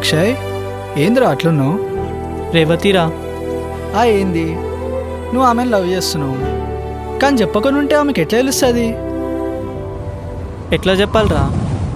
అక్షయ్ ఏందిరా అట్లున్నావు రేవతిరా ఆ ఏంది నువ్వు ఆమెను లవ్ చేస్తున్నావు కానీ చెప్పకుండా ఉంటే ఆమెకి ఎట్లా తెలుస్తుంది ఎట్లా చెప్పాలిరా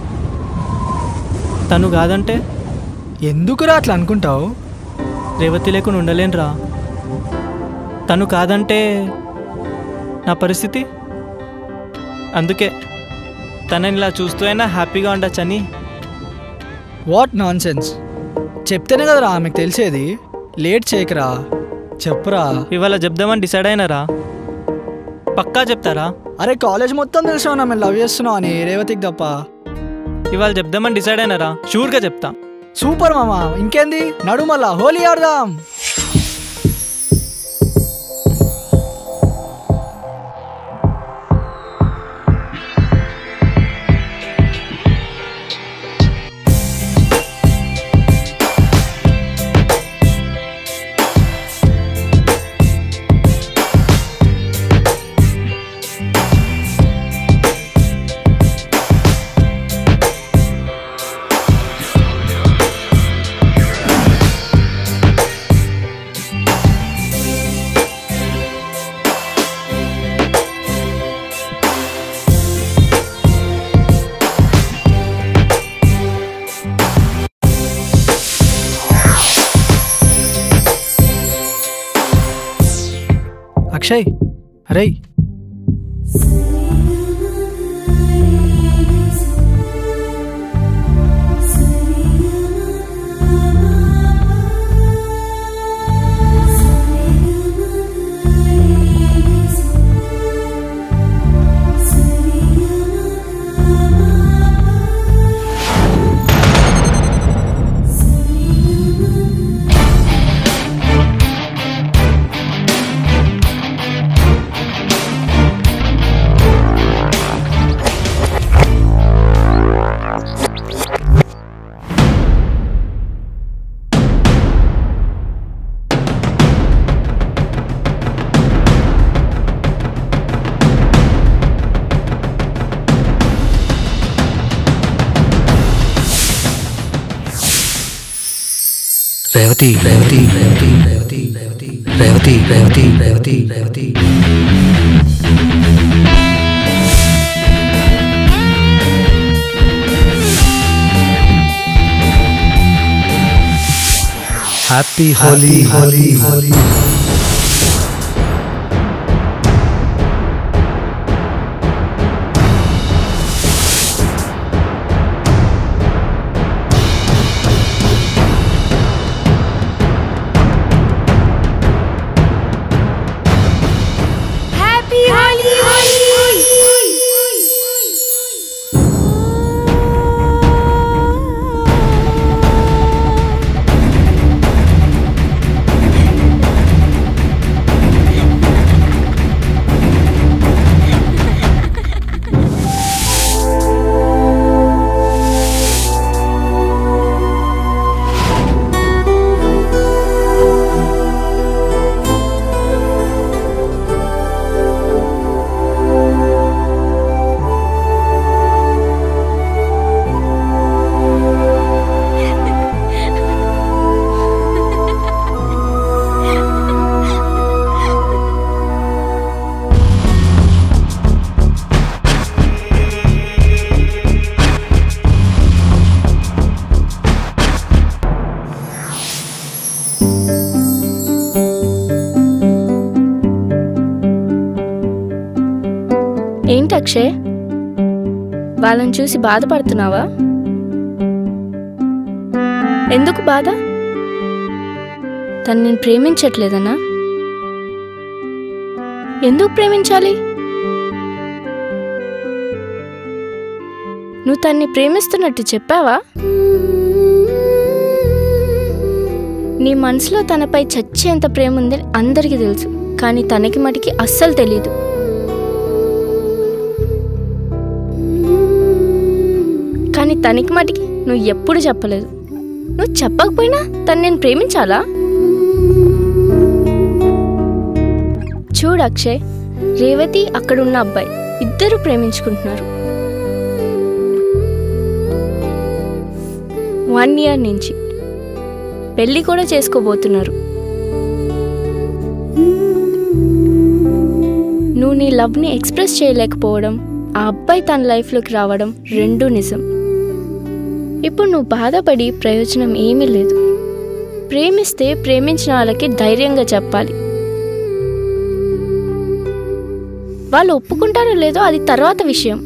తను కాదంటే ఎందుకురా అట్లా అనుకుంటావు రేవతి లేకుండా ఉండలేనురా తను కాదంటే నా పరిస్థితి అందుకే తనని ఇలా చూస్తూ అయినా హ్యాపీగా ఉండొచ్చని వాట్ నాన్ సెన్స్ చెప్తేనే కదరా ఆమెకు తెలిసేది లేట్ చేయకరా చెప్పురా ఇవాళ చెప్దామని డిసైడ్ అయినారా పక్కా చెప్తారా అరే కాలేజ్ మొత్తం తెలుసు నా మేము లవ్ చేస్తున్నావు అని రేవతికి తప్ప ఇవాళ చెప్దామని డిసైడ్ అయినారా షూర్గా చెప్తా సూపర్ మామా ఇంకేంది నడు మళ్ళా హోలీ ఆడదాం అక్షయ్ అరే రేవతి రేవతి రేవతి రేవతి రేవతి రేవతి రేవతి రేవతి రేవతి హ్యాపీ హోలీ హోలీ హోలీ హ్యాపీ హోలీ ఏంటి అక్షయ్ వాళ్ళని చూసి బాధపడుతున్నావా ఎందుకు బాధ తను నేను ప్రేమించట్లేదనా ఎందుకు ప్రేమించాలి నువ్వు తన్ని ప్రేమిస్తున్నట్టు చెప్పావా నీ మనసులో తనపై చచ్చేంత ప్రేమ ఉందని అందరికీ తెలుసు కానీ తనకి మటుకి అస్సలు తెలీదు కానీ తనకి మటుకి నువ్వు ఎప్పుడు చెప్పలేదు నువ్వు చెప్పకపోయినా తను నేను ప్రేమించాలా చూడు అక్షయ్ రేవతి అక్కడున్న అబ్బాయి ఇద్దరు ప్రేమించుకుంటున్నారు వన్ ఇయర్ నుంచి పెళ్లి కూడా చేసుకోబోతున్నారు నువ్వు నీ లవ్ని ఎక్స్ప్రెస్ చేయలేకపోవడం ఆ అబ్బాయి తన లైఫ్లోకి రావడం రెండూ నిజం ఇప్పుడు నువ్వు బాధపడి ప్రయోజనం ఏమీ లేదు ప్రేమిస్తే ప్రేమించిన వాళ్ళకి ధైర్యంగా చెప్పాలి వాళ్ళు ఒప్పుకుంటారో లేదో అది తర్వాత విషయం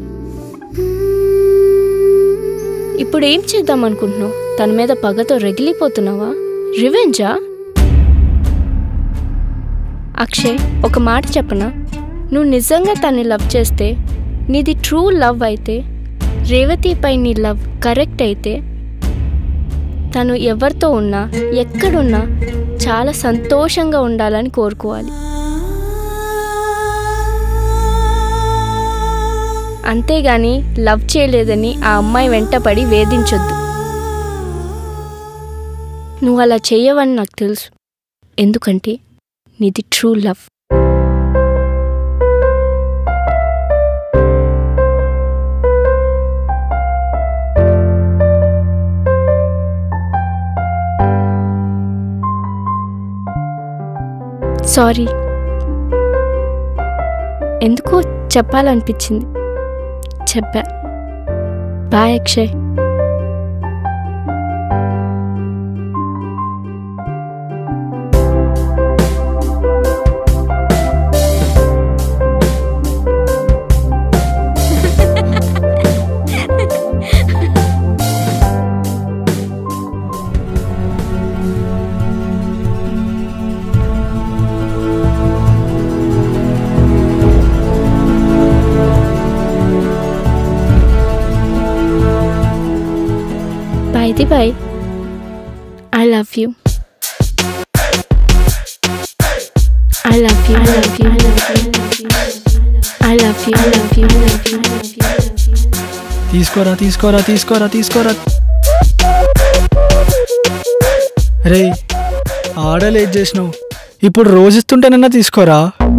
ఇప్పుడు ఏం చేద్దాం అనుకుంటున్నావు తన మీద పగతో రగిలిపోతున్నావా రివెంజా అక్షయ్ ఒక మాట చెప్పనా నువ్వు నిజంగా తన్ని లవ్ చేస్తే నీది ట్రూ లవ్ అయితే రేవతిపై నీ లవ్ కరెక్ట్ అయితే తను ఎవరితో ఉన్నా ఎక్కడున్నా చాలా సంతోషంగా ఉండాలని కోరుకోవాలి అంతేగాని లవ్ చేయలేదని ఆ అమ్మాయి వెంటపడి వేధించొద్దు నువ్వు అలా చేయవని నాకు తెలుసు ఎందుకంటే నీది ట్రూ లవ్ సారీ ఎందుకో చెప్పాలనిపించింది చెప్పా bye Akshay By the way, I love you. I love you. I love you. I love you. I love you. I love you. I love you. I love you. తీసుకోరా తీసుకోరా తీసుకోరా తీసుకోరా రే ఆడలేట్ చేసినావు ఇప్పుడు రోజు ఇస్తుంటేనన్నా తీసుకోరా